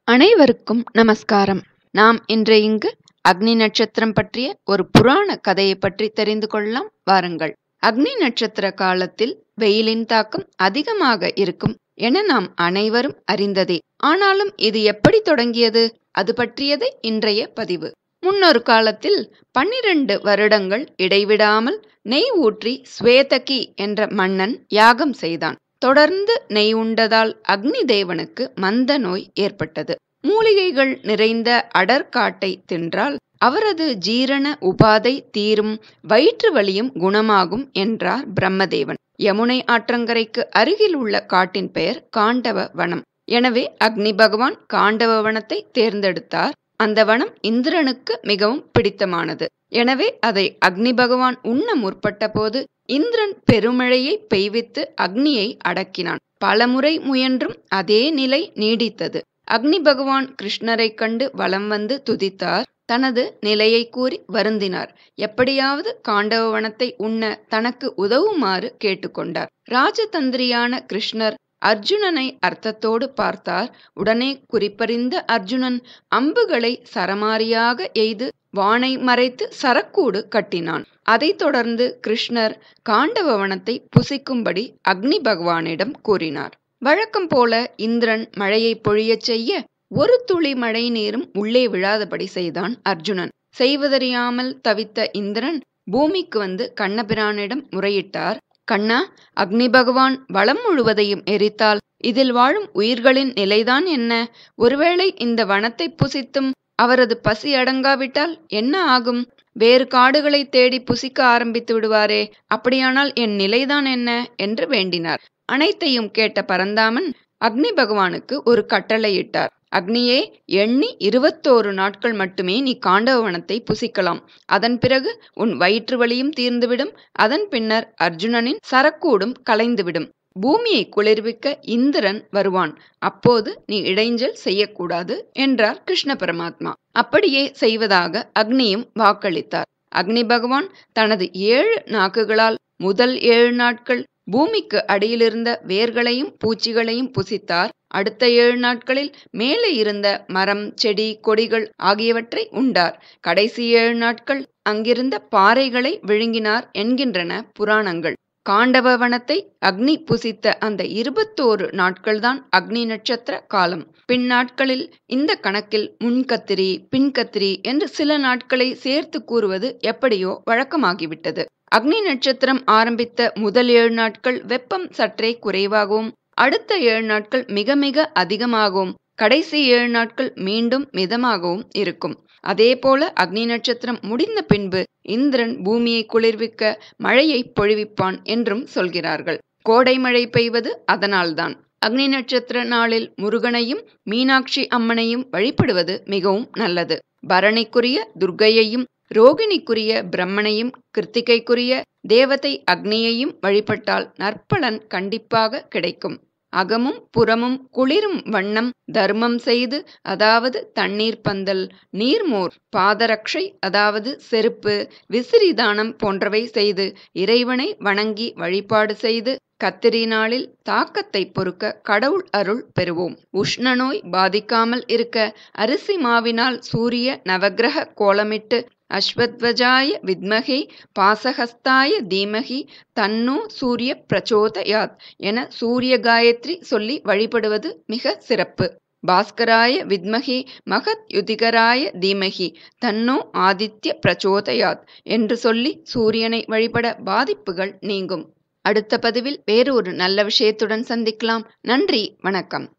அனைவருக்கும் நமஸ்காரம் நாம் இன்று இங்கு அக்னி நட்சத்திரம் பற்றிய ஒரு புராண கதையை பற்றி தெரிந்து கொள்ளலாம் வாருங்கள் அக்னி நட்சத்திர காலத்தில் வெயிலின் தாக்கம் அதிகமாக இருக்கும் என நாம் அனைவரும் அறிந்ததே ஆனாலும் இது எப்படி தொடங்கியது அது பற்றியது இன்றைய பதிவு முன்னொரு காலத்தில் பன்னிரண்டு வருடங்கள் இடைவிடாமல் நெய் ஊற்றி ஸ்வேதகி என்ற மன்னன் யாகம் செய்தான் தொடர்ந்து நெய் உண்டதால் அக்னி தேவனுக்கு மந்த நோய் ஏற்பட்டது மூலிகைகள் நிறைந்த அடர்காட்டை தின்றால் அவரது ஜீரண உபாதை தீரும் வயிற்று வலியும் குணமாகும் என்றார் பிரம்மதேவன் யமுனை ஆற்றங்கரைக்கு அருகில் உள்ள காட்டின் பெயர் காண்டவ வனம் எனவே அக்னி பகவான் காண்டவ வனத்தை தேர்ந்தெடுத்தார் அந்த வனம் இந்திரனுக்கு மிகவும் பிடித்தமானது எனவே அதை அக்னி பகவான் உண்ண முற்பட்ட போது இந்திரன் பெருமழையை பெய்வித்து அக்னியை அடக்கினான் பலமுறை முயன்றும் அதே நிலை நீடித்தது அக்னி பகவான் கிருஷ்ணரை கண்டு வலம் வந்து துதித்தார் தனது நிலையை கூறி வருந்தினார் எப்படியாவது காண்டவவனத்தை உண்ண தனக்கு உதவுமாறு கேட்டுக்கொண்டார் ராஜதந்திரியான கிருஷ்ணர் அர்ஜுனனை அர்த்தத்தோடு பார்த்தார் உடனே குறிப்பறிந்த அர்ஜுனன் அம்புகளை சரமாரியாக எய்து வானை மறைத்து சரக்கூடு கட்டினான் அதைத் தொடர்ந்து கிருஷ்ணர் காண்டவவனத்தை புசிக்கும்படி அக்னி பகவானிடம் கூறினார் வழக்கம் போல இந்திரன் மழையை பொழியச் செய்ய ஒரு துளி மழை நீரும் உள்ளே விழாதபடி செய்தான் அர்ஜுனன் செய்வதறியாமல் தவித்த இந்திரன் பூமிக்கு வந்து கண்ணபிரானிடம் முறையிட்டார் கண்ணா அக்னி பகவான் வளம் முழுவதையும் எரித்தால் இதில் வாழும் உயிர்களின் நிலைதான் என்ன ஒருவேளை இந்த வனத்தை புசித்தும் அவரது பசி அடங்காவிட்டால் என்ன ஆகும் வேறு காடுகளை தேடி புசிக்க ஆரம்பித்து விடுவாரே அப்படியானால் என் நிலைதான் என்ன என்று வேண்டினார் அனைத்தையும் கேட்ட பரந்தாமன் அக்னி பகவானுக்கு ஒரு கட்டளையிட்டார் அக்னியே எண்ணி இருபத்தோரு நாட்கள் மட்டுமே நீ காண்டவவனத்தை புசிக்கலாம் அதன் பிறகு உன் வயிற்று வலியும் தீர்ந்துவிடும் அதன் பின்னர் அர்ஜுனனின் சரக்கூடும் கலைந்துவிடும் பூமியை குளிர்விக்க இந்திரன் வருவான் அப்போது நீ இடைஞ்சல் செய்யக்கூடாது என்றார் கிருஷ்ண பரமாத்மா அப்படியே செய்வதாக அக்னியும் வாக்களித்தார் அக்னி பகவான் தனது ஏழு நாக்குகளால் முதல் ஏழு நாட்கள் பூமிக்கு அடியிலிருந்த வேர்களையும் பூச்சிகளையும் புசித்தார் அடுத்த ஏழு நாட்களில் மேலே இருந்த மரம் செடி கொடிகள் ஆகியவற்றை உண்டார் கடைசி ஏழு நாட்கள் அங்கிருந்த பாறைகளை விழுங்கினார் என்கின்றன புராணங்கள் காண்டவவனத்தை அக்னி புசித்த அந்த இருபத்தோரு நாட்கள்தான் அக்னி நட்சத்திர காலம் பின் நாட்களில் இந்த கணக்கில் முன்கத்திரி பின்கத்திரி என்று சில நாட்களை சேர்த்து கூறுவது எப்படியோ வழக்கமாகிவிட்டது அக்னி நட்சத்திரம் ஆரம்பித்த முதல் ஏழு நாட்கள் வெப்பம் சற்றே குறைவாகவும் அடுத்த ஏழு நாட்கள் மிக மிக அதிகமாகவும் கடைசி ஏழு நாட்கள் மீண்டும் மிதமாகவும் இருக்கும் அதே போல அக்னி நட்சத்திரம் முடிந்த பின்பு இந்திரன் பூமியை குளிர்விக்க மழையை பொழிவிப்பான் என்றும் சொல்கிறார்கள் கோடை மழை பெய்வது அதனால்தான் அக்னி நட்சத்திர நாளில் முருகனையும் மீனாட்சி அம்மனையும் வழிபடுவது மிகவும் நல்லது பரணிக்குரிய துர்கையையும் ரோகிணிக்குரிய பிரம்மனையும் கிருத்திகைக்குரிய தேவதை அக்னியையும் வழிபட்டால் நற்பலன் கண்டிப்பாக கிடைக்கும் அகமும் புறமும் குளிரும் வண்ணம் தர்மம் செய்து அதாவது தண்ணீர் பந்தல் நீர்மோர் பாதரட்சை அதாவது செருப்பு விசிறிதானம் போன்றவை செய்து இறைவனை வணங்கி வழிபாடு செய்து கத்திரி நாளில் தாக்கத்தை பொறுக்க கடவுள் அருள் பெறுவோம் உஷ்ண நோய் பாதிக்காமல் இருக்க அரிசி மாவினால் சூரிய நவகிரக கோலமிட்டு அஸ்வத்வஜாய வித்மகே பாசஹஸ்தாய தீமகி தன்னு சூரிய பிரச்சோதயாத் என சூரிய காயத்ரி சொல்லி வழிபடுவது மிக சிறப்பு பாஸ்கராய வித்மகி மகத் யுதிகராய தீமகி தன்னோ ஆதித்ய பிரச்சோதயாத் என்று சொல்லி சூரியனை வழிபட பாதிப்புகள் நீங்கும் அடுத்த பதிவில் வேறு ஒரு நல்ல விஷயத்துடன் சந்திக்கலாம் நன்றி வணக்கம்